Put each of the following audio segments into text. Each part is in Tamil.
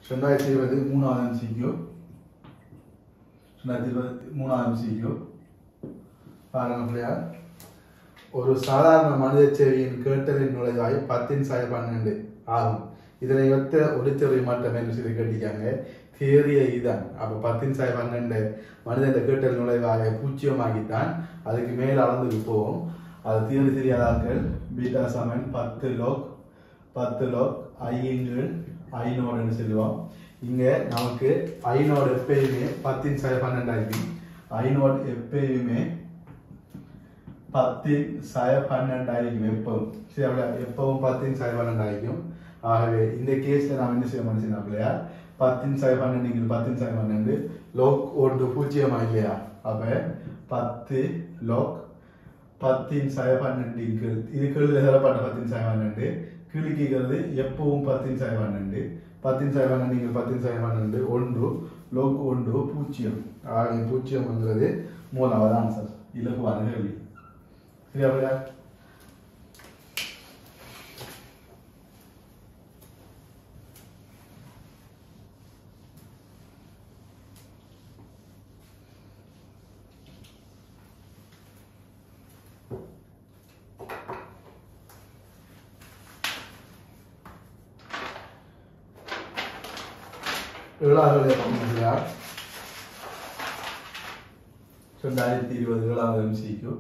ரெண்டாயிரத்தி இருபது மூணாவது எம்சிக்யூ ரெண்டாயிரத்தி இருபது மூணாவது எம்சிக்யூ பாருங்க பிள்ளையார் ஒரு சாதாரண மனித செவியின் கேட்டலின் நுழைவாய் பத்தின் சாய பன்னெண்டு ஆகும் இதனை ஒத்த ஒளிச்செவி மட்டும் என்று சொல்லி கேட்டிருக்காங்க தேறிய இதுதான் அப்போ பத்தின் சாய பன்னெண்டு மனிதன் கேட்டல் நுழைவாயை பூஜ்ஜியமாக்கித்தான் அதுக்கு மேல் அளந்துக்கு போவோம் அது தீர்வு தெரியாத ஆட்கள் பீட்டா சமன் பத்து லோக் பத்து லோக் ஐங்கள் ஐநோடுன்னு சொல்லுவோம் இங்க நமக்கு ஐநோடு எப்பயுமே பத்தின் சாய பன்னெண்டாயிரம் ஐநோடு எப்பயுமே பத்தின் சய பன்னெண்டாயிரம் எப்பவும் சரி அப்படியா எப்பவும் பத்தின் சய பன்னெண்டாயிரம் ஆகவே இந்த கேஸ்ல நாம் என்ன செய்ய முடிச்சுனா பிள்ளையா பத்தின் சய பன்னெண்டு பத்தின் சய பன்னெண்டு லோக் ஒன்று பூஜ்ஜியமா இல்லையா அப்ப பத்து லோக் பத்தின் சய பன்னெண்டு கீழ் இது கீழ் எழுதப்பட்ட பத்தின் சய பன்னெண்டு கீழ்க்கிறது எப்பவும் பத்தின் சய பன்னெண்டு பத்தின் சய பன்னெண்டு பத்தின் சய பன்னெண்டு ஒன்று லோக் ஒன்று பூஜ்ஜியம் ஆகிய பூஜ்ஜியம்ங்கிறது மூணாவது ஆன்சர் இலகுவான கேள்வி சரியா பிள்ளையா ஏழாவது பங்குயா ரெண்டாயிரத்தி இருபது ஏழாவது எம்சிக்கு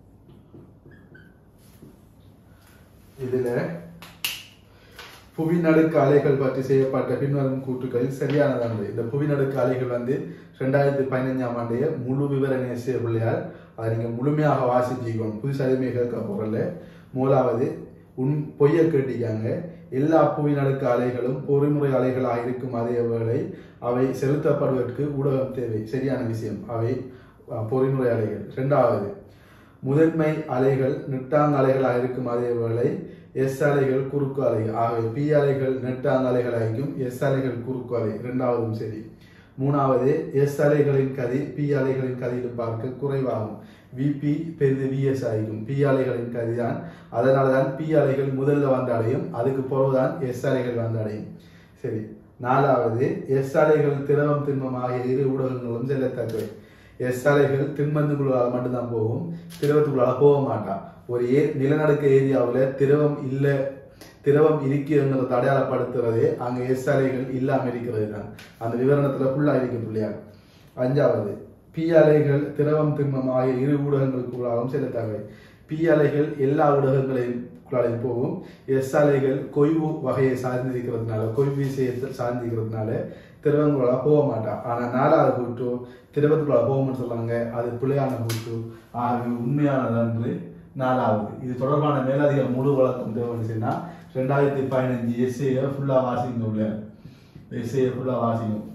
இதுல புவிநடுக்கு அலைகள் பற்றி செய்யப்பட்ட பின்வரும் கூற்றுக்கள் சரியானதானது இந்த புவிநடுக்கு அலைகள் வந்து ரெண்டாயிரத்தி பதினஞ்சாம் ஆண்டைய முழு விவரணை செய்ய பிள்ளையார் அதை நீங்க முழுமையாக வாசிச்சிக்கணும் புதுசாக எதுவுமே கேட்க போறல மூலாவது உன் பொய்ய கேட்டிக்காங்க எல்லா புவிநடுக்கு அலைகளும் பொறிமுறை அலைகளாக இருக்கும் அதே வேளை அவை செலுத்தப்படுவதற்கு ஊடகம் தேவை சரியான விஷயம் அவை அஹ், பொறிமுறை அலைகள் இரண்டாவது முதன்மை அலைகள் நெட்டாங் அலைகளாக இருக்கும் அதே வேளை எஸ் அலைகள் குறுக்கு அலைகள் ஆகவே பி அலைகள் நெட்டாங் அலைகளாகும் எஸ் அலைகள் குறுக்கு அலை இரண்டாவதும் சரி மூணாவது எஸ் அலைகளின் கதி பி அலைகளின் கதியிலும் பார்க்க குறைவாகும் விபி பெரிது விஎஸ் ஆகும் பி அலைகளின் கதிதான் அதனால தான் பி அலைகள் முதல்ல வந்து அடையும் அதுக்கு பிறகுதான் எஸ் அலைகள் வந்து அடையும் சரி நாலாவது எஸ் அலைகள் திரவம் திண்மம் ஆகிய இரு ஊடகங்களும் செல்லத்தக்கவை எஸ் அலைகள் திண்மந்துக்குள்ளால் மட்டும்தான் போகும் திரவத்துக்குள்ளால போக மாட்டான் ஒரு ஏ நிலநடுக்க ஏரியாவில் திரவம் இல்லை திரவம் இருக்குங்கிறத அடையாளப்படுத்துறதே அங்க எஸ் அலைகள் இல்லாம இருக்கிறது தான் அந்த விவரணத்துல ஃபுல்லா இருக்கு பிள்ளையார் அஞ்சாவது பி அலைகள் திரவம் திண்மம் ஆகிய இரு ஊடகங்களுக்குள்ளாகவும் செலுத்தாவை பி அலைகள் எல்லா ஊடகங்களையும் குள்ளாலையும் போகும் எஸ் அலைகள் கொய்வு வகையை சார்ந்திருக்கிறதுனால கொய்வு விஷயத்தை சார்ந்திருக்கிறதுனால திரவங்களால போக மாட்டான் ஆனா நாலாவது கூற்று திரவத்துக்குள்ள போகும்னு சொல்றாங்க அது பிள்ளையான கூற்று ஆகவே உண்மையானது அன்று நாலாவது இது தொடர்பான மேலதிக முழு வழக்கம் தேவைச்சுன்னா ரெண்டாயிரத்தி பதினஞ்சு எஸ்ஏ ஃபுல்லா வாசிக்கணும் உள்ள எஸ்ஏ ஃபுல்லா வாசிக்கணும்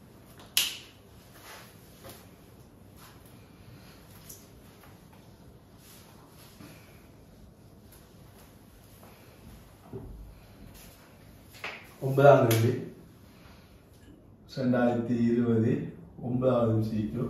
ஒன்பதாம் தேதி ரெண்டாயிரத்தி இருபது ஒன்பதாவது சீக்கு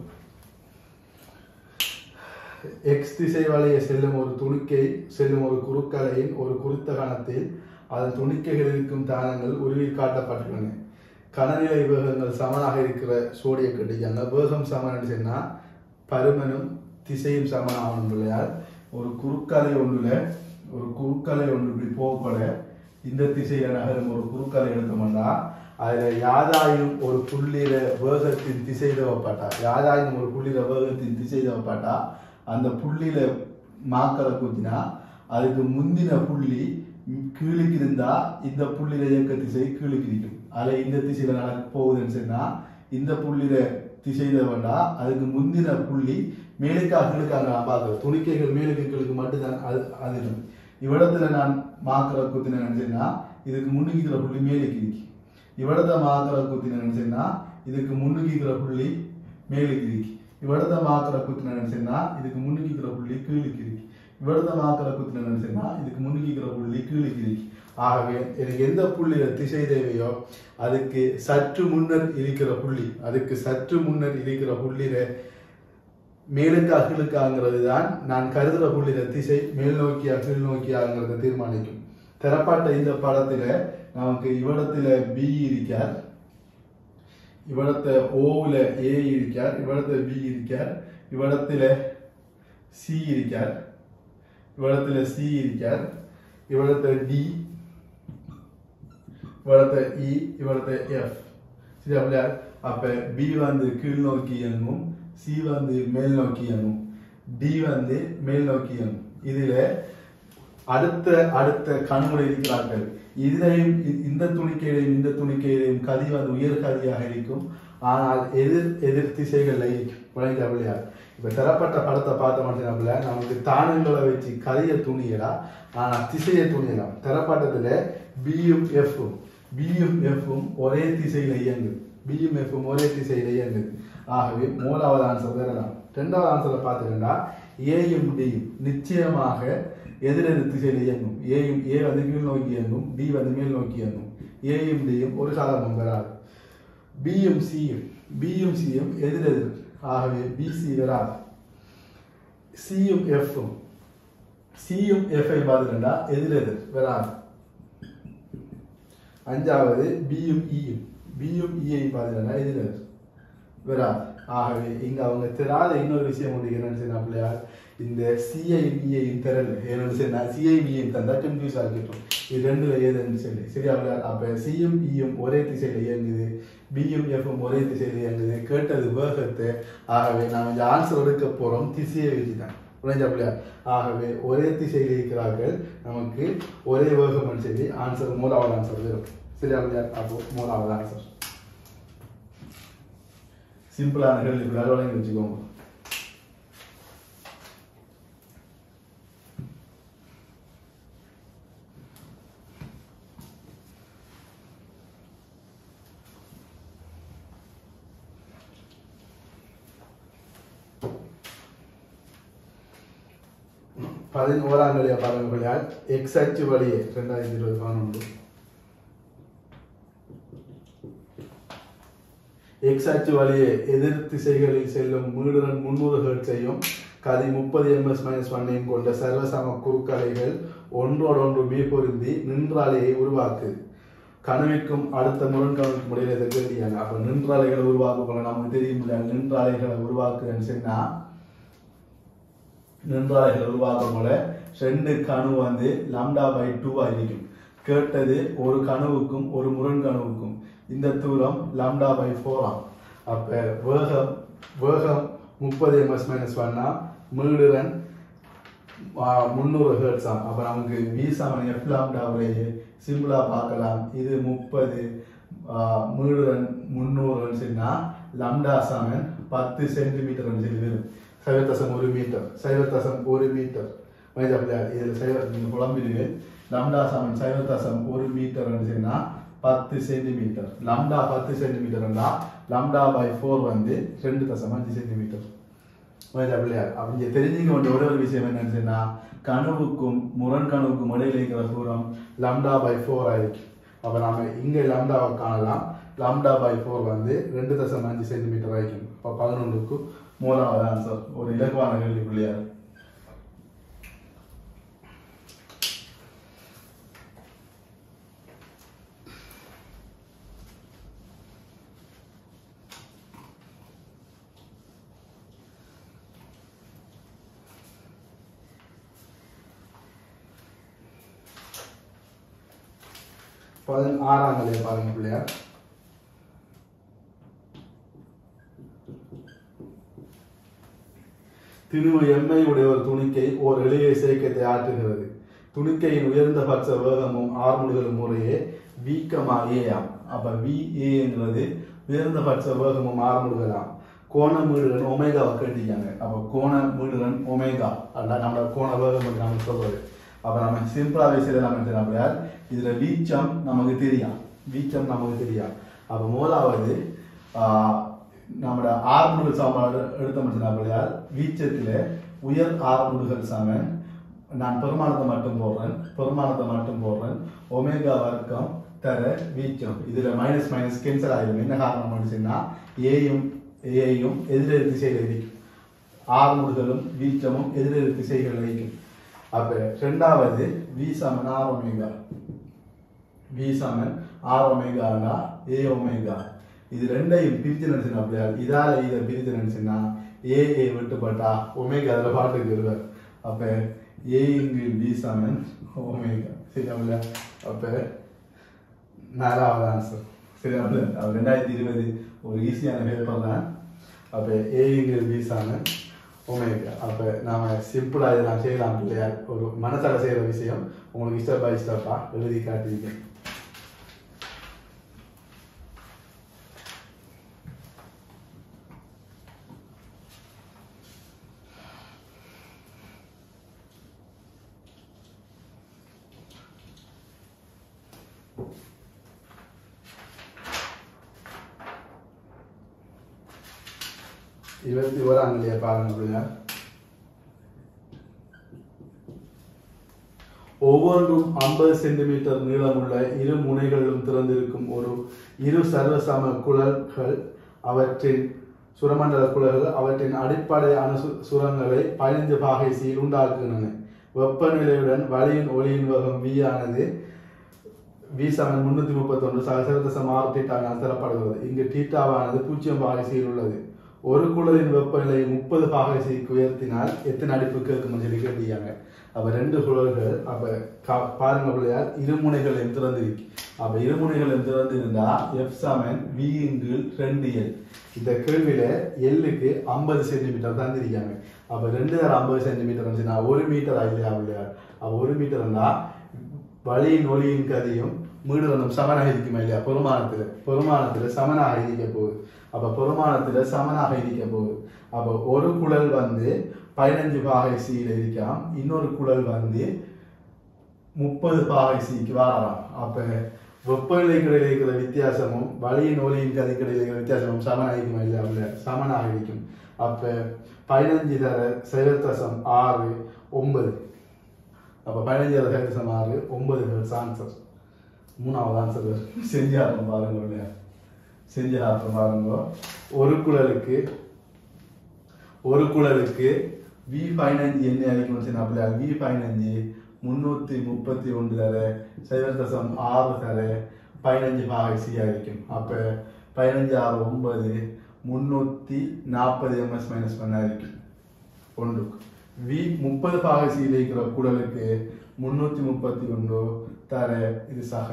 எக்ஸ் திசை வழியே செல்லும் ஒரு துணிக்கை செல்லும் ஒரு குறுக்கலையின் ஒரு குறித்த கணத்தில் அதன் துணிக்கைகள் இருக்கும் தானங்கள் உருவில் காட்டப்பட்டுள்ளன கனநிலை வேகங்கள் சமனாக இருக்கிற சோடிய கட்டிக்காங்க வேகம் சமன் சொன்னா பருமனும் திசையும் சமனாகணும் இல்லையால் ஒரு குறுக்கலை ஒன்றுல ஒரு குறுக்கலை ஒன்று இப்படி போகப்பட இந்த திசையில நகரும் ஒரு குறுக்கலை எடுத்தோம்னா அதுல யாதாயும் ஒரு புள்ளியில வேகத்தின் திசை தேவைப்பட்டா யாதாயும் ஒரு புள்ளியில வேகத்தின் திசை தேவைப்பட்டா அந்த புள்ளியில மாக்கரை குத்தினா அதுக்கு முந்தின புள்ளி கீழுக்கு இருந்தா இந்த புள்ளியில இயக்க திசை கீழுக்கு இருக்கும் அதுல இந்த திசையில நடக்க போகுதுன்னு சொன்னா இந்த புள்ளியில திசையில வேண்டா அதுக்கு முந்தின புள்ளி மேலுக்கா கீழுக்கா நான் பார்க்கிறேன் துணிக்கைகள் மேலுக்கு கீழுக்கு மட்டும்தான் அது அது இருக்கும். இவ்விடத்துல நான் மாக்கரை குத்தினேன்னு நினைச்சேன்னா இதுக்கு முன்னுக்கிற புள்ளி மேலுக்கு இருக்கு இவ்விடத்த மாக்கரை குத்தினேன்னு நினைச்சேன்னா இதுக்கு முன்னுக்கிற புள்ளி மேலுக்கு இருக்கு இவ்விடத்த மாக்கரை குத்தின நினைச்சேன்னா இதுக்கு முன்னுக்கிற புள்ளி கீழுக்கு இருக்கு இவ்விடத்த மாக்கரை குத்தின நினைச்சேன்னா இதுக்கு முன்னுக்கிற புள்ளி கீழுக்கு இருக்கு ஆகவே எனக்கு எந்த புள்ளியில திசை தேவையோ அதுக்கு சற்று முன்னர் இருக்கிற புள்ளி அதுக்கு சற்று முன்னர் இருக்கிற புள்ளியில மேலுக்கு அகிலுக்காங்கிறது தான் நான் கருதுற புள்ளியில திசை மேல் நோக்கியா கீழ் நோக்கியாங்கிறத தீர்மானிக்கும் தரப்பட்ட இந்த படத்துல நமக்கு இவ்விடத்துல பி இருக்கார் ഇവിടത്തെ ഓവില് എ ഇരിക്കാൻ ഇവിടത്തെ ബി ഇരിക്കാൻ ഇവിടത്തിലെ സി ഇരിക്കാൻ ഇവിടത്തിലെ സി ഇരിക്കാൻ ഇവിടത്തെ ഡി ഇവിടത്തെ ഇ ഇവിടത്തെ എഫ് சரியா அப்ப பி வந்து கீழ் நோக்கி இயங்கும் சி வந்து மேல் நோக்கி இயங்கும் டி வந்து மேல் நோக்கி இயங்கும் இதுல அடுத்த அடுத்த கண்முறை இருக்கிறார்கள் இதிலையும் இ- இந்த துணிக்கையிலையும் இந்த துணிக்கையிலையும் கதி வந்து உயர் கதியாக இருக்கும் ஆனால் எதிர் எதிர் திசைகள்ல இருக்கும் விளைஞ்ச விளையாடு இப்ப தரப்பட்ட படத்தை பார்த்த மாட்டேன் நமக்கு தானங்களை வச்சு கதிய துணியலாம் ஆனா திசையை துணியலாம் தரப்பட்டதுல பியும் எஃப்பும் பியும் எஃப்பும் ஒரே திசையில இயங்குது பியும் எஃப்பும் ஒரே திசையில இயங்குது ஆகவே மூணாவது ஆன்சர் பெறலாம் ரெண்டாவது ஆன்சரை பார்த்துக்கிட்டா ஏயும் டியும் நிச்சயமாக எதிரெதிர் திசையில் இயங்கும் ஏயும் ஏ வந்து கீழ் நோக்கி இயங்கும் டி வந்து மேல் நோக்கி இயங்கும் ஏயும் டியும் ஒரு சாதாரணம் பெறாது பியும் சியும் பியும் சியும் எதிரெதிர் ஆகவே பிசி வராது சியும் எஃப்பும் சியும் எஃப்ஐ பார்த்துட்டா எதிரெதிர் வராது அஞ்சாவது பியும் இயும் பியும் இயை பார்த்துட்டா எதிரெதிர் வராது ஆகவே இங்க அவங்க தெரியாத இன்னொரு விஷயம் ஒன்று என்னன்னு சொன்னா பிள்ளையார் இந்த சிஐ பிஐயும் தெரியல என்னன்னு சொன்னா சிஐ பிஐயும் தந்தா கன்ஃபியூஸ் ஆகிட்டோம் இது ரெண்டுல ஏதுன்னு சொல்லி சரியா பிள்ளையார் அப்ப சியும் இயும் ஒரே திசையில இயங்குது பியும் எஃப்பும் ஒரே திசையில இயங்குது கேட்டது வேகத்தை ஆகவே நாம் இந்த ஆன்சர் எடுக்க போறோம் திசையை வச்சுதான் புரிஞ்சா பிள்ளையார் ஆகவே ஒரே திசையில் இருக்கிறார்கள் நமக்கு ஒரே வேகம்னு சொல்லி ஆன்சர் மூணாவது ஆன்சர் வரும் சரியா பிள்ளையார் அப்போ மூணாவது ஆன்சர் சிம்பிளான கேள்வி இப்படி அளவலைங்க வச்சுக்கோங்க பதினோராம் கழியா பாருங்க பிள்ளையார் எக்ஸ் அச்சு வழியே ரெண்டாயிரத்தி இருபது பதினொன்று எக்ஸ் அச்சு வழியே எதிர் திசைகளில் செல்லும் மீடுடன் முன்னூறு ஹெர்ட்ஸையும் கதி முப்பது எம்எஸ் மைனஸ் ஒன்னையும் கொண்ட சர்வசம குறுக்கலைகள் ஒன்றோடொன்று மேற்பொருந்தி நின்றாலையை உருவாக்குது கனவிற்கும் அடுத்த முரண்கணவுக்கும் இடையில இதை தெரியாங்க அப்ப நின்றாலைகளை உருவாக்க நமக்கு தெரியும் இல்லையா நின்றாலைகளை உருவாக்குதுன்னு சொன்னா நின்றாலைகளை உருவாக்கும் போல ரெண்டு கணு வந்து லாம்டா பை டூவா இருக்கும் கேட்டது ஒரு கணுவுக்கும் ஒரு முரண் கணுவுக்கும் இந்த தூரம் லாம்டா பை ஃபோராம் அப்ப வேகம் வேகம் முப்பது எம்எஸ் மைனஸ் ஒன்னா மீடுரன் முந்நூறு ஹெர்ட்ஸாம் அப்ப நமக்கு வி செவன் எஃப் லாம்டாவிலேயே சிம்பிளா பார்க்கலாம் இது முப்பது மீடுரன் முந்நூறுன்னு சொன்னா லாம்டா செவன் பத்து சென்டிமீட்டர் சொல்லி வரும் சைவத்தசம் ஒரு மீட்டர் சைவத்தசம் ஒரு மீட்டர் மைதா பிள்ளையார் இதில் சைவ நீங்கள் குழம்பிடுங்க லம்டா சமன் சைவத்தசம் ஒரு மீட்டர் சொன்னா பத்து சென்டிமீட்டர் லம்டா பத்து சென்டிமீட்டர்னா லம்டா பை ஃபோர் வந்து ரெண்டு தசம் அஞ்சு சென்டிமீட்டர் மைதா பிள்ளையார் அவங்க தெரிஞ்சுக்க வேண்டிய ஒரே ஒரு விஷயம் என்னன்னு சொன்னா கனவுக்கும் முரண் கனவுக்கும் இடையில இருக்கிற தூரம் லம்டா பை ஃபோர் ஆயிருக்கு அப்ப நாம இங்க லம்டாவை காணலாம் லம்டா பை ஃபோர் வந்து ரெண்டு தசம் அஞ்சு சென்டிமீட்டர் ஆயிக்கும் அப்ப பதினொன்றுக்கு மூணாவது ஆன்சர் ஒரு இலகுவான கேள்வி பிள்ளையார் பதினாறாம் நிலையை பாருங்க பிள்ளையார் திரு எம்மை உடைய ஒரு துணிக்கை ஓர் எளிய சேர்க்கத்தை ஆற்றுகிறது துணிக்கையின் உயர்ந்த பட்ச வேகமும் ஆர்முடுகளும் முறையே வீக்கமா ஏயாம் அப்ப வி ஏங்கிறது உயர்ந்த பட்ச வேகமும் ஆர்முடுகளாம் கோண மீடுடன் ஒமேகாவை கேட்டிருக்காங்க அப்ப கோண மீடுடன் ஒமேகா அல்ல நம்ம கோண வேகம் என்று நம்ம சொல்றது அப்ப நம்ம சிம்பிளாவே செய்யலாம் அப்படின்னா இதுல வீச்சம் நமக்கு தெரியும் வீச்சம் நமக்கு தெரியும் அப்ப முதலாவது ஆஹ், நம்மளோட ஆறுமுடுகள் சாப்பாடு எடுத்த முடியாது வீச்சத்துல உயர் ஆறுமுடுகள் சமன் நான் பெருமானத்தை மட்டும் போடுறேன் பெருமானத்தை மட்டும் போடுறேன் ஒமேகா வர்க்கம் தர வீச்சம் இதுல மைனஸ் மைனஸ் கேன்சல் ஆயிடும் என்ன காரணம் அப்படின்னா ஏயும் ஏயும் எதிரெதிர் திசையில் இருக்கும் ஆறுமுடுகளும் வீச்சமும் எதிரெதிர் திசைகள் இருக்கும் அப்ப ரெண்டாவது வி சமன் ஆர் ஒமேகா வி சமன் ஆர் ஒமேகானா ஏ ஒமேகா இது ரெண்டையும் பிரித்து நினைச்சுனா அப்படியா இதால இதை பிரித்து நினைச்சுன்னா ஏ ஏ விட்டுப்பட்டா ஒமேகா அதில் பாட்டுக்கு வருவார் அப்போ ஏ இங்கு பி சமன் ஒமேகா சரி அப்படியா அப்போ நாலாவது ஆன்சர் சரி அப்படியா அப்ப ரெண்டாயிரத்தி இருபது ஒரு ஈஸியான பேப்பர் தான் அப்போ ஏ இங்கு பி சமன் ஒமேகா அப்போ நாம சிம்பிளாக இதெல்லாம் செய்யலாம் இல்லையா ஒரு மனசால செய்கிற விஷயம் உங்களுக்கு ஸ்டெப் பை ஸ்டெப்பாக எழுதி காட்டியிருக்கேன் இருபத்தி ஓராம் நிலையை பாருங்க அப்படியா ஒவ்வொன்றும் ஐம்பது சென்டிமீட்டர் நீளமுள்ள இரு முனைகளிலும் திறந்திருக்கும் ஒரு இரு சர்வசம குழல்கள் அவற்றின் சுரமண்டல குழல்கள் அவற்றின் அடிப்படை அணு சு- சுரங்களை பதினைந்து பாகை சீல் உண்டாக்குகின்றன வெப்பநிலையுடன் வளியின் ஒளியின் வேகம் v ஆனது வி செவன் முன்னூத்தி முப்பத்தொன்று சகசரதசம் ஆறு டீட்டாக தரப்படுகிறது இங்கு டீட்டாவானது பூஜ்ஜியம் பாகை சீல் உள்ளது ஒரு குழலின் வெப்பநிலை முப்பது பாகை சீக்கு உயர்த்தினால் எத்தனை அடிப்பு கேட்கும் சொல்லி கேட்டீங்க அப்ப ரெண்டு குழல்கள் அப்ப கா- பாருங்க பிள்ளையார் இருமுனைகள் திறந்திருக்கு அப்ப இருமுனைகள் திறந்து இருந்தா எஃப் செவன் வி இங்கு ரெண்டு எல் இந்த கேள்வியில எல்லுக்கு ஐம்பது சென்டிமீட்டர் தந்திருக்காங்க அப்ப ரெண்டு தர ஐம்பது சென்டிமீட்டர் இருந்துச்சுன்னா ஒரு மீட்டர் இல்லையா பிள்ளையார் அப்ப ஒரு மீட்டர் இருந்தா வழியின் ஒளியின் கதியும் மீடுவனும் சமனாக இருக்குமா இல்லையா பெருமானத்துல பெருமானத்துல சமனாக இருக்க போகுது அப்ப பெருமானத்துல சமனாக இருக்க போகுது அப்ப ஒரு குழல் வந்து பதினஞ்சு பாகை சீல இருக்காம் இன்னொரு குழல் வந்து முப்பது பாகை சீக்கு வாரலாம் அப்ப வெப்பநிலைக்கு இடையில இருக்கிற வித்தியாசமும் வழியின் ஒளியின் கதிக்கு இடையில இருக்கிற வித்தியாசமும் சமனாக இருக்குமா இல்லையா இல்ல சமனாக இருக்கும் அப்ப பதினஞ்சு தர செயல்தசம் ஆறு ஒன்பது அப்போ பதினஞ்சு ஹெர்ட்ஸ் ஆறு ஒன்பது ஹெர்ட்ஸ் ஆன்சர் மூணாவது ஆன்சர் செஞ்சு ஆட்டம் பாருங்க இல்லையா செஞ்சு ஆட்டம் பாருங்க ஒரு குழலுக்கு ஒரு குழலுக்கு வி பதினஞ்சு என்ன அழைக்கணும் சொன்னா அப்படியா வி பதினஞ்சு முந்நூற்றி முப்பத்தி ஒன்று தர சைவர் தசம் ஆறு தர பதினஞ்சு பாகை சி அழைக்கும் அப்போ பதினஞ்சு ஆறு ஒன்பது முந்நூற்றி நாற்பது எம்எஸ் மைனஸ் பண்ண இருக்கும் ஒன்று வி முப்பது பாகை சீல் இருக்கிற குடலுக்கு முன்னூத்தி முப்பத்தி ஒன்று தர இது சக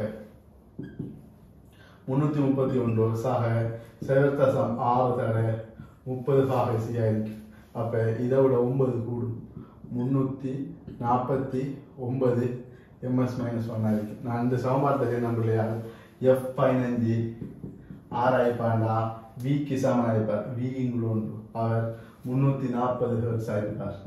முன்னூத்தி முப்பத்தி ஒன்று சக செவத்தசம் ஆறு தர முப்பது பாகை சி ஆயிருக்கு அப்ப இதை விட ஒன்பது கூடும் முன்னூத்தி நாற்பத்தி ஒன்பது எம்எஸ் மைனஸ் ஒன் ஆயிருக்கு நான் இந்த சமன்பாட்டை என்ன இல்லையா எஃப் பதினஞ்சு ஆர் ஆயிப்பாண்டா விக்கு சமன் ஆயிப்பார் வி இங்குள்ள உண்டு அவர் முன்னூத்தி நாற்பது ஹெர்ட்ஸ் ஆயிருப்பார்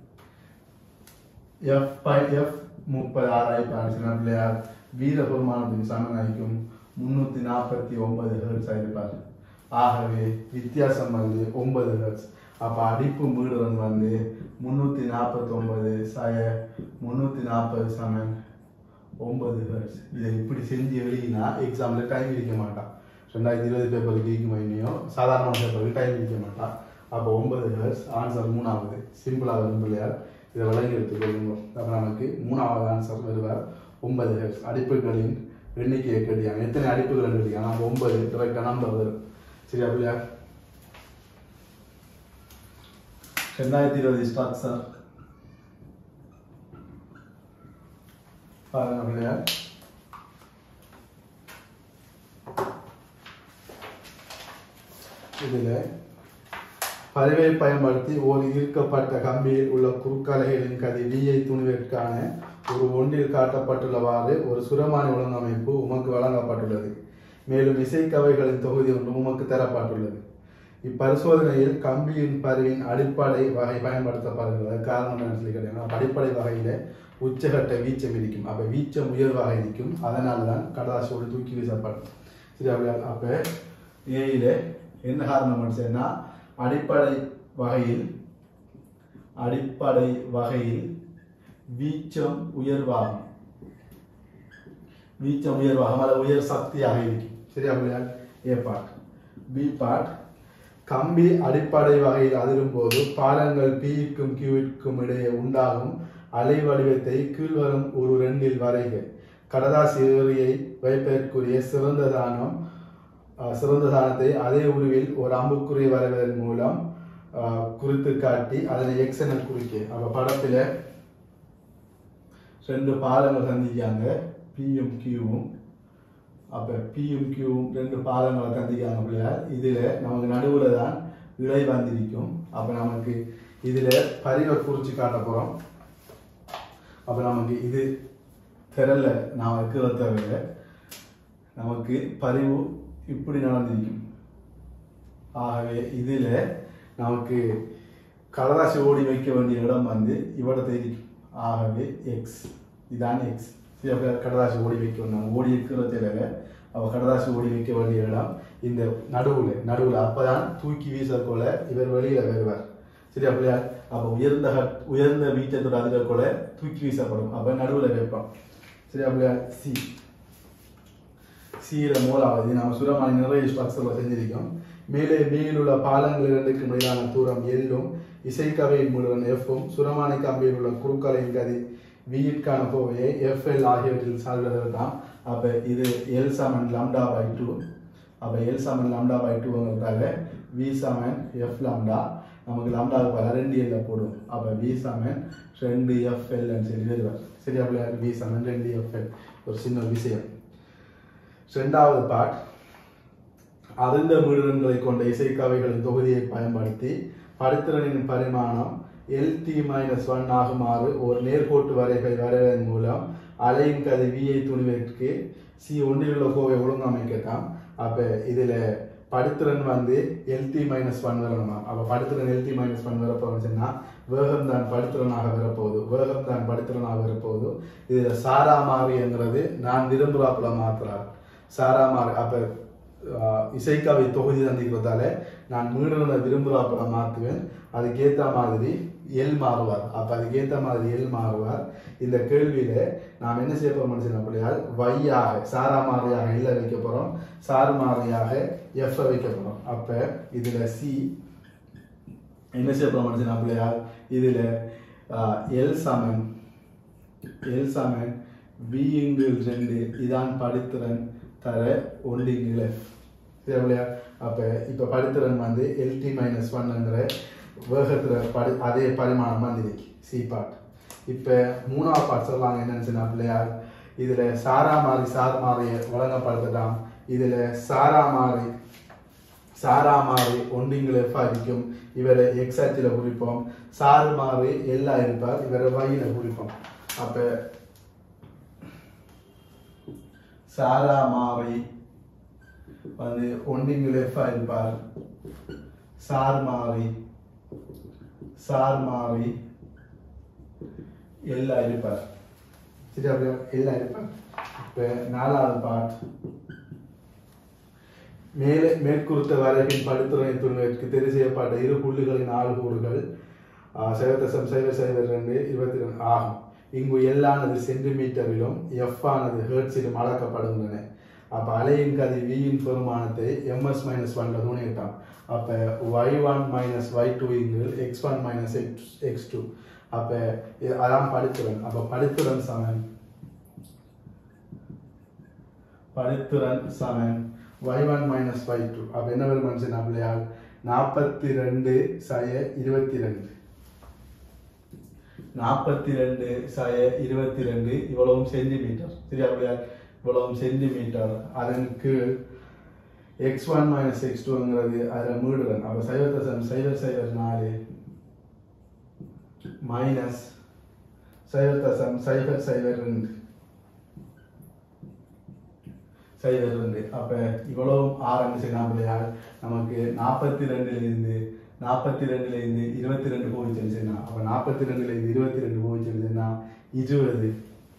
எஃப் பை எஃப் முப்பது ஆறு ஆயிப்பார் சின்ன பிள்ளையார் வீர பெருமானத்துக்கு சமன் ஆயிக்கும் முன்னூத்தி நாற்பத்தி ஒன்பது ஹெர்ட்ஸ் ஆயிருப்பார் ஆகவே வித்தியாசம் வந்து ஒன்பது ஹெர்ட்ஸ் அப்ப அடிப்பு மீடுவன் வந்து முன்னூத்தி நாற்பத்தி ஒன்பது சய முன்னூத்தி நாற்பது சமன் ஒன்பது ஹெர்ட்ஸ் இதை இப்படி செஞ்சு எழுதினா எக்ஸாம்ல டைம் இருக்க மாட்டான் ரெண்டாயிரத்தி இருபது பேப்பருக்கு இருக்கும் இன்னையும் சாதாரண பேப்பருக்கு டைம் இருக்க மாட்டான் அப்போ ஒன்பது ஹெர்ட்ஸ் ஆன்சர் மூணாவது சிம்பிளாக வரும் பிள்ளையார் இதை விளங்கி எடுத்துக்கொள்ளுங்க அப்போ நமக்கு மூணாவது ஆன்சர் வருவார் ஒன்பது ஹெர்ட்ஸ் அடிப்புகளின் எண்ணிக்கையை கேட்டியாங்க எத்தனை அடிப்புகள் கேட்டியாங்க நம்ம ஒன்பது கரெக்டாக நம்பர் வரும் சரியா பிள்ளையார் ரெண்டாயிரத்தி இருபது ஸ்டாக் சார் பாருங்க பிள்ளையார் இதில் பதிவை பயன்படுத்தி ஒரு ஈர்க்கப்பட்ட கம்பியில் உள்ள குறுக்கலைகளின் கதி வியை துணிவிற்கான ஒரு ஒன்றில் காட்டப்பட்டுள்ளவாறு ஒரு சுரமான ஒழுங்கமைப்பு உமக்கு வழங்கப்பட்டுள்ளது மேலும் இசைக்கவைகளின் தொகுதி ஒன்று உமக்கு தரப்பட்டுள்ளது இப்பரிசோதனையில் கம்பியின் பதிவின் அடிப்படை வகை பயன்படுத்தப்படுகிறது காரணம் என்ன சொல்லி கேட்டீங்கன்னா அடிப்படை வகையில உச்சகட்ட வீச்சம் இருக்கும் அப்ப வீச்சம் உயர்வாக இருக்கும் அதனால தான் கடதாசோடு தூக்கி வீசப்படும் சரி அப்படி அப்ப ஏயில என்ன காரணம் சொன்னா அடிப்படை வகையில் அடிப்படை வகையில் வீச்சம் உயர்வாகும் வீச்சம் உயர்வாகும் அல்லது உயர் சக்தியாக இருக்கும் சரியா பிள்ளையா ஏ பார்ட் பி பார்ட் கம்பி அடிப்படை வகையில் அதிரும் போது பாலங்கள் பிக்கும் கியூவிற்கும் இடையே உண்டாகும் அலை வடிவத்தை கீழ்வரும் ஒரு ரெண்டில் வரைக கடதாசி ஏறியை வைப்பதற்குரிய சிறந்த தானம் ஆஹ், சிறந்த சாணத்தை அதே உருவில் ஒரு அம்புக்குறி வரைவதன் மூலம் ஆஹ், குறித்து காட்டி அதனை எக்ஸ் என குறிக்க அப்ப படத்துல ரெண்டு பாலங்கள் சந்திக்காங்க பியும் கியூவும் அப்ப பியும் கியூவும் ரெண்டு பாலங்களை சந்திக்காங்க பிள்ளையார் இதுல நமக்கு நடுவுல தான் இழை வந்திருக்கும் அப்ப நமக்கு இதுல பரிவை குறிச்சு காட்ட போறோம் அப்ப நமக்கு இது திரல நான் வைக்கிற தேவையில்லை நமக்கு பதிவு இப்படி நடந்திருக்கும் ஆகவே இதில் நமக்கு கடதாசி ஓடி வைக்க வேண்டிய இடம் வந்து இவ்வளவு தெரியும் ஆகவே எக்ஸ் இதான் எக்ஸ் சரி அப்போ கடதாசி ஓடி வைக்க வேண்டாம் ஓடி இருக்கிற தேவையில்ல அவள் கடதாசி ஓடி வைக்க வேண்டிய இடம் இந்த நடுவில் நடுவில் அப்பதான் தூக்கி வீசக்கொள்ள இவர் வெளியில வருவார் சரி அப்படியா அப்போ உயர்ந்த ஹட்- உயர்ந்த வீச்சத்தோட அதில் கொலை தூக்கி வீசப்படும் அப்போ நடுவில் வைப்பான் சரி அப்படியா சி சீர மூலாவது நம்ம சுரமானி நிறைய ஸ்ட்ரக்சரில் செஞ்சிருக்கோம் மேலே மேல் உள்ள பாலங்கள் இரண்டுக்கு இடையிலான தூரம் எல்லும் இசைக்கவையின் முழுவன் எஃப்பும் சுரமானி கம்பியில் உள்ள குறுக்கலையின் கதி வியிற்கான கோவையை எஃப்எல் ஆகியவற்றில் சார்பிடலாம் அப்போ இது எல் சமன் லம்டா பை டூ அப்போ எல் சமன் லம்டா பை டூங்கிறதால வி சமன் எஃப் லம்டா நமக்கு லம்டாவுக்கு பல ரெண்டு எல்ல போடும் அப்போ வி சமன் ரெண்டு எஃப்எல்னு சொல்லி வருவார் சரி அப்படியா வி சமன் ரெண்டு எஃப்எல் ஒரு சின்ன விஷயம் இரண்டாவது பாட் அறிந்த மீடுகளை கொண்ட இசைக்கவைகளின் தொகுதியை பயன்படுத்தி படுத்திறனின் பரிமாணம் எல் டி மைனஸ் ஒன் ஆகுமாறு ஒரு நேர்கோட்டு வரைகை வரைவதன் மூலம் அலையின் கதை வியை துணிவதற்கு சி ஒன்றில் உள்ள கோவை ஒழுங்கமைக்கலாம் அப்ப இதுல படுத்திறன் வந்து எல்டி மைனஸ் ஒன் வரணுமா அப்ப படுத்திறன் எல்டி மைனஸ் ஒன் வரப்போகுதுன்னு சொன்னா வேகம் தான் படுத்திறனாக வரப்போகுது வேகம் தான் படுத்திறனாக வரப்போகுது இதுல சாரா மாறிங்கிறது நான் விரும்புறாப்புல மாத்துறார் சாரா மாறி அப்ப ஆஹ், இசைக்காவை தொகுதி தந்திக்கிறதால நான் மீடுறத விரும்புறாப்புல மாத்துவேன் அதுக்கேத்த மாதிரி எல் மாறுவார் அப்ப அதுக்கேத்த மாதிரி எல் மாறுவார் இந்த கேள்வியில நாம் என்ன செய்ய போறோம் மனுஷன் பிள்ளையால் வையாக சாரா மாறியாக எல்ல வைக்க போறோம் சார் மாறியாக எஃப் வைக்க போறோம் அப்ப இதுல சி என்ன செய்ய போறோம் மனுஷன் பிள்ளையால் இதுல எல் சமன் எல் சமன் வி இங்கில் ரெண்டு இதான் படித்திறன் தர ஒன்று இங்கில் எஃப் சரியா அப்ப இப்ப படித்திறன் வந்து எல்டி மைனஸ் ஒன்னுங்கிற வேகத்துல படி அதே பரிமாணம் வந்துருக்கு சி பார்ட் இப்ப மூணாவது பார்ட் சொல்லுவாங்க என்னன்னு சொன்னா பிள்ளையார் இதுல சாரா மாறி சார் மாறிய வழங்கப்படுத்தலாம் இதுல சாரா மாறி சாரா மாறி ஒன்றிங்களை இருக்கும் இவரை எக்ஸ் அச்சில் குறிப்போம் சாறு மாறி எல்லா இருப்பார் இவரை வயில குறிப்போம் அப்ப சாரா மாறி வந்து ஒன்றிங்களை இருப்பார் சார் மாறி சார் மாறி எல்லா இருப்பார் சரி அப்படியா எல்லா இருப்பார் இப்ப நாலாவது பார்ட் மேலே மேற்குறித்த வரைவின் படுத்துறை துணிவிற்கு தெரிவு செய்யப்பட்ட இரு புள்ளிகளின் ஆள்கூறுகள் சைவத்தசம் சைவ சைவர் ரெண்டு இருபத்தி ரெண்டு ஆகும் இங்கு எல்லானது சென்டிமீட்டரிலும் எஃப் ஆனது ஹெர்ட்ஸிலும் அளக்கப்படுகின்றன அப்ப அலையின் கதி வியின் பெருமானத்தை எம்எஸ் மைனஸ் ஒன்ல துணிட்டான் அப்ப Y one minus Y two இங்கு X one minus X X two அப்ப இது- அதான் படித்துறன் அப்ப படித்துறன் சமன் படித்துறன் சமன் y1 one minus Y two அப்போ என்ன வரும் மனுஷன் அப்படியால் நாற்பத்தி ரெண்டு சய இருபத்தி ரெண்டு நாற்பத்தி ரெண்டு சய இருபத்தி ரெண்டு இவ்வளவும் சென்டிமீட்டர் சரி அப்படியா இவ்வளவும் சென்டிமீட்டர் அதன் கீழ் எக்ஸ் ஒன் மைனஸ் எக்ஸ் டூங்கிறது அதில் மீடுறன் அப்போ சைவத்தசம் சைவர் சைவர் நாலு மைனஸ் சைவத்தசம் சைவர் சைவர் ரெண்டு சைவர் ரெண்டு அப்ப இவ்வளவு ஆரம்பிச்சு நாமளையால் நமக்கு நாற்பத்தி ரெண்டுல இருந்து நாற்பத்தி ரெண்டுல இருந்து இருபத்தி ரெண்டு போயிச்சுன்னா அப்ப நாற்பத்தி ரெண்டுல இருந்து இருபத்தி ரெண்டு போயிச்சுன்னா இருபது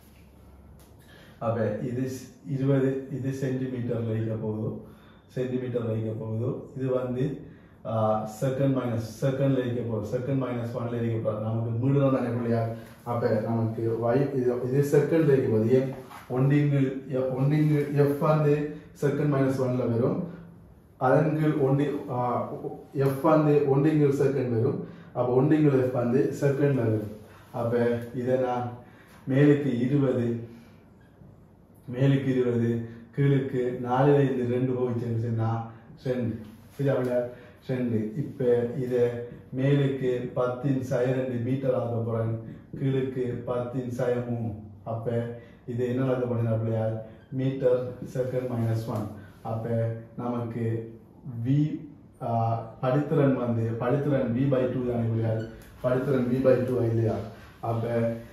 அப்ப இது ஸ்- இருபது இது சென்டிமீட்டர்ல இருக்க போதும் சென்டிமீட்டர்ல இருக்க போதும் இது வந்து செகண்ட் மைனஸ் செகண்ட்ல இருக்க போகுது செகண்ட் மைனஸ் ஒன்ல இருக்க போகுது நமக்கு மீடுதான் தானே பிள்ளையா அப்ப நமக்கு y இது இது செகண்ட்ல இருக்க போகுது ஏன் ஒன்றிங்கு ஒன்றிங்கு எஃப் வந்து செகண்ட் மைனஸ் ஒன்ல வரும் அதன் கீழ் ஒன்றி எஃப் வந்து ஒன்றிங்கில் செகண்ட் வரும் அப்போ ஒன்றிங்கில் எஃப் வந்து செகண்ட்ல வரும் அப்ப இதை நான் மேலுக்கு இருபது மேலுக்கு இருபது கீழுக்கு நாலுல இருந்து ரெண்டு போச்சுன்னா ரெண்டு சரியா பிள்ளையார் ரெண்டு இப்போ இதை மேலுக்கு பத்தின் சய ரெண்டு மீட்டர் ஆக போகிறேன் கீழுக்கு பத்தின் சய மூணு அப்போ இது என்ன ஆக போகிறேன் பிள்ளையார் மீட்டர் செகண்ட் மைனஸ் ஒன் அப்போ நமக்கு வி படித்திறன் வந்து படித்திறன் வி பை டூ தானே பிள்ளையார் படித்திறன் வி பை டூ இல்லையா அப்போ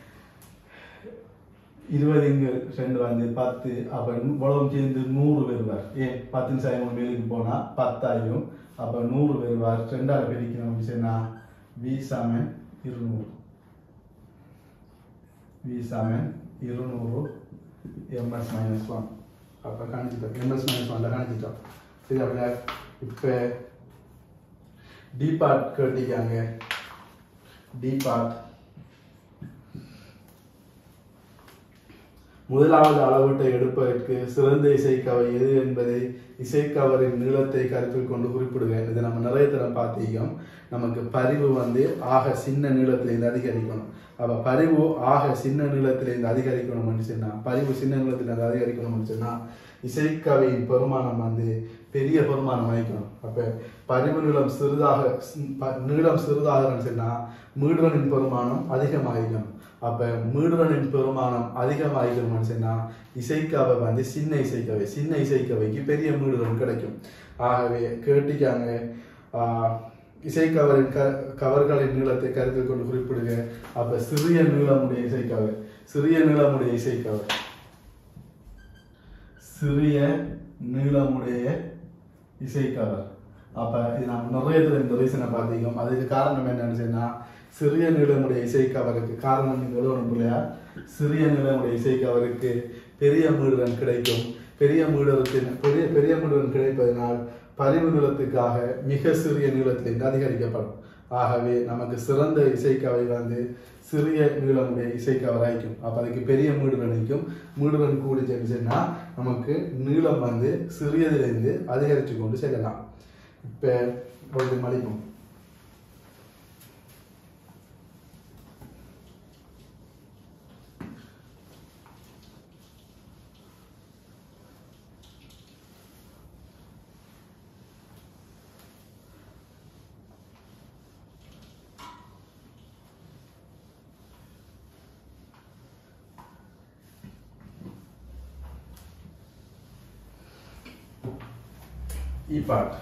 இருபது இங்கு ரெண்டு வந்து பத்து அப்போ உலகம் சேர்ந்து நூறு வருவார் ஏன் பத்து சாயம் மேலுக்கு போனால் பத்தாயிரம் அப்போ நூறு வருவார் ரெண்டாவது பிரிக்கணும் அப்படின்னு சொன்னால் வி சமன் இருநூறு வி சமன் இருநூறு எம்எஸ் மைனஸ் ஒன் அப்போ காணிச்சிட்டோம் எம்எஸ் மைனஸ் ஒன்ல காணிச்சிட்டோம் சரி அப்படியா இப்போ டி பார்ட் கேட்டிக்காங்க டி பார்ட் முதலாவது அளவீட்டை எடுப்பதற்கு சிறந்த இசைக்கவை எது என்பதை இசைக்கவரின் நீளத்தை கருத்தில் கொண்டு குறிப்பிடுவேன் இதை நம்ம நிறைய தரம் பார்த்தீங்க நமக்கு பரிவு வந்து ஆக சின்ன நீளத்திலேருந்து அதிகரிக்கணும் அப்போ பரிவு ஆக சின்ன நீளத்திலேருந்து அதிகரிக்கணும்னு சொன்னால் பரிவு சின்ன நீளத்திலேருந்து அதிகரிக்கணும்னு சொன்னால் இசைக்கவையின் பெருமானம் வந்து பெரிய பெருமானம் வைக்கணும் அப்போ பரிவு நீளம் சிறிதாக ப- நீளம் சிறிதாகன்னு சொன்னால் மீடுவனின் பெருமானம் அதிகமாகிக்கணும் அப்போ மீடுவனின் பெருமானம் அதிகமாகிக்கணும்னு சொன்னால் இசைக்கவை வந்து சின்ன இசைக்கவை சின்ன இசைக்கவைக்கு பெரிய மீடுவன் கிடைக்கும் ஆகவே கேட்டிக்காங்க ஆஹ், இசைக்கவரின் க கவர்களின் நீளத்தை கருத்தில் கொண்டு குறிப்பிடுங்க அப்போ சிறிய நீளமுடைய இசைக்கவை சிறிய நீளமுடைய இசைக்கவை சிறிய நீளமுடைய இசைக்கவர் அப்ப இது நம்ம நிறைய தடவை இந்த ரீசனை பார்த்தீங்க அதுக்கு காரணம் என்னன்னு சொன்னா சிறிய நீளமுடைய இசைக்கவருக்கு காரணம் நீங்க எழுதணும் இல்லையா சிறிய நீளமுடைய இசைக்கவருக்கு பெரிய மீடுடன் கிடைக்கும் பெரிய மீடுவருக்கு பெரிய பெரிய மீடுடன் கிடைப்பதனால் பரிவு நீளத்துக்காக மிக சிறிய நீளத்திலிருந்து அதிகரிக்கப்படும் ஆகவே நமக்கு சிறந்த இசைக்கவை வந்து சிறிய நீளமுடைய இசைக்கவர் ஆயிக்கும் அப்போ அதுக்கு பெரிய மீடுடன் நிற்கும் மீடுடன் கூடி சென்றுச்சுன்னா நமக்கு நீளம் வந்து சிறியதிலிருந்து அதிகரித்து கொண்டு செல்லலாம் இப்போ ஒரு மலிப்போம் இப்பாட்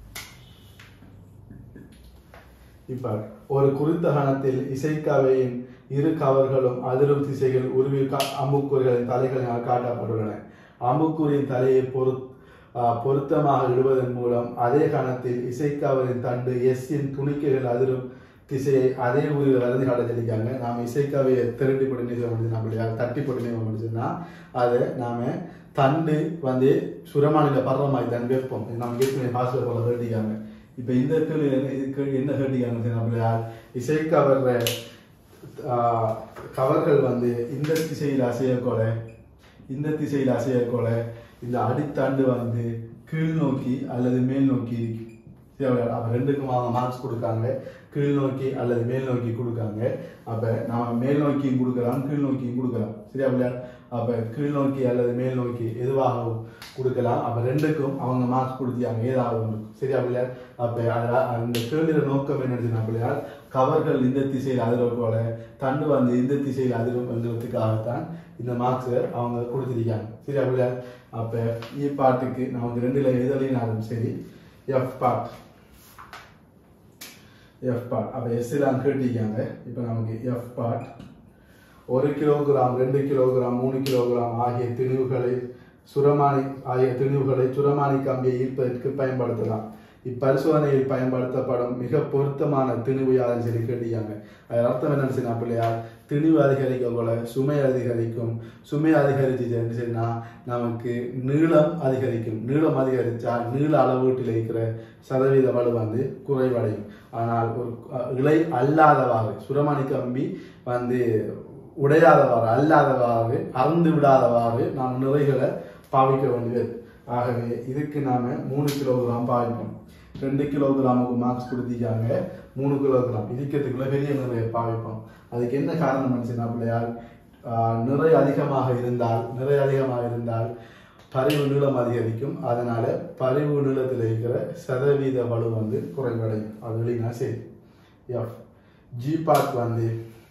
இப்பாட் ஒரு குறித்த கணத்தில் இசைக்கவையின் இரு கவர்களும் அதிரும் திசைகள் உருவில் கா- அம்புக்குறிகளின் தலைகளினால் காட்டப்பட்டுள்ளன அம்புக்குறியின் தலையை பொரு ஆஹ் பொருத்தமாக இடுவதன் மூலம் அதே கணத்தில் இசைக்கவரின் தண்டு எஸ் இன் துணிக்கைகள் அதிரும் திசையை அதே ஊரில் வலது காட்ட சொல்லிக்காங்க நாம் இசைக்காவையை திரட்டி போட்டு நிறுவ முடியுது நம்மளுடைய தட்டி போட்டு நிறுவ முடியுதுன்னா அதை நாம தண்டு வந்து சுரமானில படுற மாதிரி தான் வைப்போம் நம்ம ஏற்கனவே ஹாஸ்டல் போல கேட்டிக்காங்க இப்போ இந்த கேள்வி என்ன இதுக்கு என்ன கேட்டிக்காங்க நம்மளுடைய இசைக்கவர்ற ஆஹ், கவர்கள் வந்து இந்த திசையில் அசையக்கொல இந்த திசையில் அசையக்கொல இந்த அடித்தாண்டு வந்து கீழ் நோக்கி அல்லது மேல் நோக்கி இருக்கு சரி, அப்ப ரெண்டுக்கும் அவங்க மார்க்ஸ் கொடுக்காங்க கீழ் நோக்கி அல்லது மேல் நோக்கி கொடுக்காங்க அப்ப நாம மேல் நோக்கியும் கொடுக்கலாம் கீழ் நோக்கியும் கொடுக்கலாம் சரியா பிள்ளையா அப்ப கீழ் நோக்கி அல்லது மேல் நோக்கி எதுவாகவும் கொடுக்கலாம் அப்ப ரெண்டுக்கும் அவங்க மார்க்ஸ் கொடுத்தியாங்க ஏதாவது ஒன்று சரியா பிள்ளையா அப்ப அதுல அந்த கேள்வியில நோக்கம் என்ன பிள்ளையா கவர்கள் இந்த திசையில் அதிரும் போல தண்டு வந்து இந்த திசையில் அதிரும் எழுதுறதுக்காகத்தான் இந்த மார்க்ஸ் அவங்க கொடுத்திருக்காங்க சரியா பிள்ளையா அப்ப இ பாட்டுக்கு நமக்கு ரெண்டுல எதுலையும் சரி எஃப் பார்ட் எஃப் பார்ட் அப்போ எஸ்லாம் கேட்டிருக்காங்க இப்போ நமக்கு எஃப் பார்ட் ஒரு கிலோகிராம் ரெண்டு கிலோகிராம் மூணு கிலோகிராம் ஆகிய திணிவுகளை சுரமானி ஆகிய திணிவுகளை சுரமானி கம்பியை ஈர்ப்பதற்கு பயன்படுத்தலாம் இப்பரிசோதனையில் பயன்படுத்தப்படும் மிக பொருத்தமான திணிவு யாருன்னு சொல்லி கேட்டிருக்காங்க அது அர்த்தம் என்னன்னு சொன்னா பிள்ளையா திணிவு அதிகரிக்க போல சுமை அதிகரிக்கும் சுமை அதிகரிச்சு சொன்னா நமக்கு நீளம் அதிகரிக்கும் நீளம் அதிகரிச்சா நீள அளவீட்டில் இருக்கிற சதவீத வலு வந்து குறைவடையும் ஆனால் ஒரு அஹ், இலை அல்லாதவாறு சுரமணி கம்பி வந்து உடையாதவாறு அல்லாதவாறு அறந்து விடாதவாறு நாம் நிறைகளை பாவிக்க வேண்டியது ஆகவே இதுக்கு நாம மூணு கிலோகிராம் பாவிப்போம் ரெண்டு கிலோகிராமுக்கு மார்க்ஸ் கொடுத்திருக்காங்க மூணு கிலோகிராம் இருக்கிறதுக்குள்ள பெரிய நிறைய பாவிப்போம் அதுக்கு என்ன காரணம் நினைச்சுன்னா பிள்ளையால் ஆஹ், நிறை அதிகமாக இருந்தால் நிறை அதிகமாக இருந்தால் பரிவு நீளம் அதிகரிக்கும் அதனால பரிவு நீளத்தில் இருக்கிற சதவீத வலு வந்து குறைவடையும் அது வெளினா சரி எஃப் ஜி பார்ட் வந்து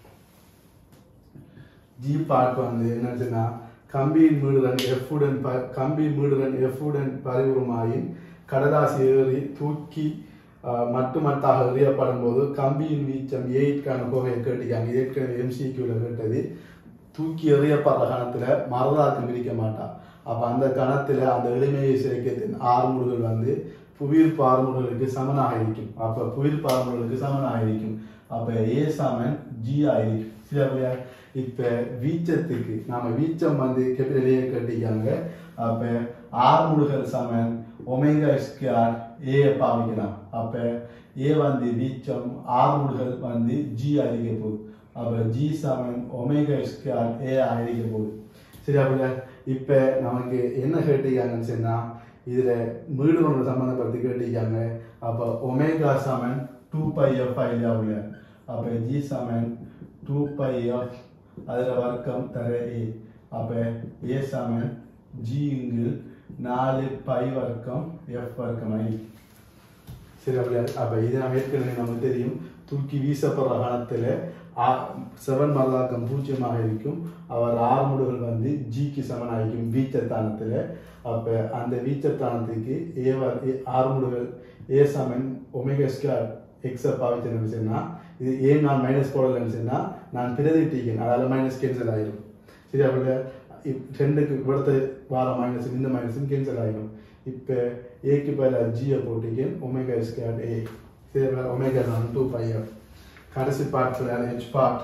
ஜி பார்ட் வந்து என்னச்சுன்னா கம்பியின் மீடுடன் எஃப்வுடன் ப கம்பியின் மீடுடன் எஃப்வுடன் பரிவுருமாயின் கடதாசி ஏறி தூக்கி ஆஹ், மட்டு மட்டாக எறியப்படும் போது கம்பியின் வீச்சம் ஏய்க்கான கோவையை கேட்டிருக்காங்க ஏற்கனவே எம்சிக்யூவில் கேட்டது தூக்கி எறியப்படுற கணத்துல மரதாக்கு விரிக்க மாட்டான் அப்ப அந்த கணத்துல அந்த எளிமையை சிறைக்கத்தின் ஆறுமுடுகள் வந்து புவியீர்ப்பு ஆறுமுடுகளுக்கு சமனாக இருக்கும் அப்ப புவியீர்ப்பு ஆறுமுடுகளுக்கு சமனாக இருக்கும் அப்ப ஏ சமன் ஜி ஆயிருக்கும் சரியா இப்ப வீச்சத்துக்கு நாம வீச்சம் வந்து கேபிட்டல் ஏ கட்டிக்காங்க அப்ப ஆறுமுடுகள் சமன் ஒமேகா ஸ்கேர் ஏ பாவிக்கலாம் அப்ப ஏ வந்து வீச்சம் ஆறுமுடுகள் வந்து ஜி அடிக்க போகுது அப்ப ஜி சமன் ஒமேகா ஸ்கேர் ஏ அடிக்க போகுது சரி அப்படியா இப்ப நமக்கு என்ன கேட்டிருக்காங்கன்னு சொன்னா இதுல மீடு ஒன்று சம்பந்தப்படுத்தி கேட்டிருக்காங்க அப்ப ஒமேகா சமன் டூ பை எஃப் ஐடியா அப்ப ஜி சமன் டூ பை எஃப் அதுல வர்க்கம் தர ஏ அப்ப ஏ சமன் ஜி இங்கு நாலு பை வர்க்கம் எஃப் வர்க்கம் ஐ சரி அப்படியா அப்ப இது நம்ம ஏற்கனவே நமக்கு தெரியும் தூக்கி வீசப்படுற காலத்துல செவன் மரதாக்கம் பூஜ்ஜியமாக இருக்கும் அவர் ஆறுமுடுகள் வந்து ஜிக்கு சமனாയിരിക്കും வீச்சத்தானத்துல அப்ப அந்த வீச்சத்தானத்துக்கு ஏ ஆறுமுடுகள் ஏ சமன் ஒமேகா ஸ்கொயர் எக்ஸை பாவிச்சேன்னு சொன்னா இது ஏன் நான் மைனஸ் போடலைன்னு சொன்னா நான் பிரதிட்டிக்கேன் அதால மைனஸ் கேன்சல் ஆயிடும் சரி அப்படியா இப் ரெண்டுக்கு இവിടുത്തെ வார மைனஸ் இந்த மைனஸும் கேன்சல் ஆகிடும் இப்போ ஏக்கு பதிலாக ஜியை போட்டிக்கேன் ஒமேகா ஸ்கேட் ஏ சரி ஒமேகா நான் டூ பையன் கடைசி பார்ட் ஹெச் பார்ட்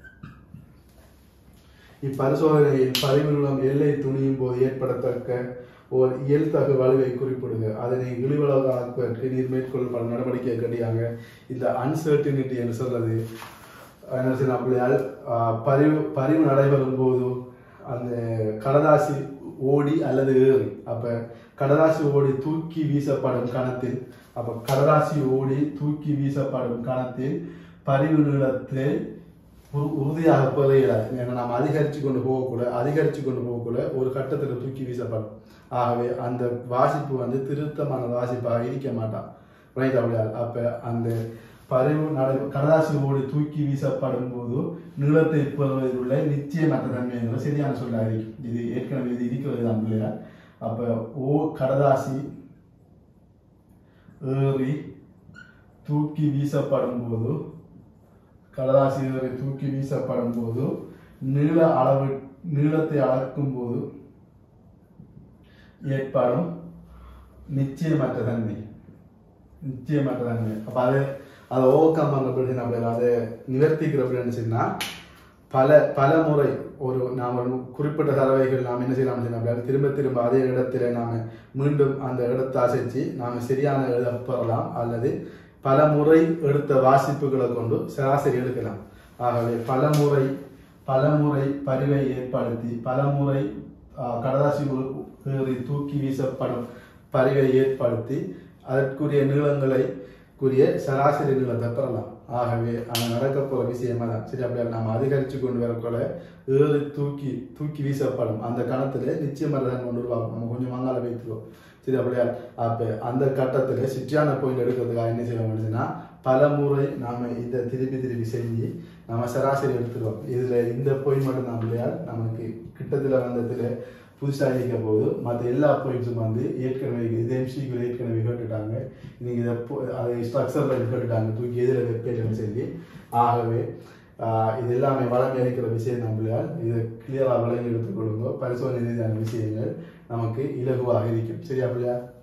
இப்பரிசோதனையில் பதிவுள்ளம் எல்லை துணியும் போது ஏற்படத்தக்க ஓர் இயல்தகு வலுவை குறிப்பிடுங்க அதனை இழிவளவாக்குவதற்கு நீர் மேற்கொள்ளப்படும் நடவடிக்கை கட்டியாங்க இந்த அன்சர்டினிட்டி என்று சொல்றது என்ன செய்யணும் அப்படியால் ஆஹ், பரிவு பரிவு நடைபெறும் போது அந்த கடதாசி ஓடி அல்லது ஏறி அப்ப கடதாசி ஓடி தூக்கி வீசப்படும் கணத்தில் அப்ப கடதாசி ஓடி தூக்கி வீசப்படும் கணத்தில் பரிவு நீளத்தை உறு- உறுதியாக பெற இயலாது ஏன்னா நாம் அதிகரித்து கொண்டு போகக்குள்ள அதிகரித்து கொண்டு போகக்குள்ள ஒரு கட்டத்தில் தூக்கி வீசப்படும் ஆகவே அந்த வாசிப்பு வந்து திருத்தமான வாசிப்பாக இருக்க மாட்டான் ரைட் அப்படியா அப்ப அந்த பரிவு நடை கடதாசி ஓடி தூக்கி வீசப்படும் போது நீளத்தை பெறுவதில் உள்ள நிச்சயமற்ற தன்மை என்பது சரியான சொல்ல இருக்கும் இது ஏற்கனவே இது இருக்கிறது தான் பிள்ளையா அப்ப ஓ கடதாசி ஏறி தூக்கி வீசப்படும் போது கடதாசி ஏறி தூக்கி வீசப்படும் போது நீள அளவு நீளத்தை அளக்கும் போது ஏற்படும் நிச்சயமற்ற தன்மை நிச்சயமற்ற தன்மை அப்ப அது அதை ஓவர் கம் பண்ண நம்ம அதை நிவர்த்திக்கிற அப்படின்னு சொன்னா பல பல முறை ஒரு நாம் ஒரு குறிப்பிட்ட தடவைகள் நாம் என்ன செய்யலாம் சொன்னா திரும்ப திரும்ப அதே இடத்துல நாம மீண்டும் அந்த இடத்தை அசைச்சு நாம சரியான எழுத பெறலாம் அல்லது பல முறை எடுத்த வாசிப்புகளை கொண்டு சராசரி எடுக்கலாம் ஆகவே பல முறை பல முறை பரிவை ஏற்படுத்தி பல முறை ஆஹ், கடதாசி உ- ஏறி தூக்கி வீசப்படும் பரிவை ஏற்படுத்தி அதற்குரிய நீளங்களை கூறிய சராசரி நீளத்தை பெறலாம் ஆகவே அங்க நடக்க போற விஷயமா தான் சரி அப்படியே நம்ம அதிகரிச்சு கொண்டு வரக்குள்ள ஏறி தூக்கி தூக்கி வீசப்படும் அந்த கணத்துல நிச்சயமாக தான் கொண்டு வருவாங்க நம்ம கொஞ்சம் மங்கால வைத்துருவோம் சரி அப்படியா அப்ப அந்த கட்டத்துல சிற்றியான பாயிண்ட் எடுக்கிறதுக்காக என்ன செய்ய வேண்டியதுன்னா பல முறை நாம இதை திருப்பி திருப்பி செஞ்சு நம்ம சராசரி எடுத்துருவோம் இதுல இந்த பாயிண்ட் மட்டும் தான் இல்லையா நமக்கு கிட்டத்துல வந்ததுல புதுசாக இருக்க போது மற்ற எல்லா பாயிண்ட்ஸும் வந்து ஏற்கனவே இது எம்சிக்கு ஏற்கனவே கேட்டுட்டாங்க நீங்கள் இதை போ- அதை ஸ்ட்ரக்சரில் கேட்டுட்டாங்க தூக்கி எதில் வெப்பேன்னு சொல்லி ஆகவே ஆஹ், இது எல்லாமே வளமை இருக்கிற விஷயம் நம்மளால் இதை கிளியராக விளங்கி எடுத்துக்கொள்ளுங்க பரிசோதனை ரீதியான விஷயங்கள் நமக்கு இலகுவாக இருக்கும் சரியா பிள்ளையா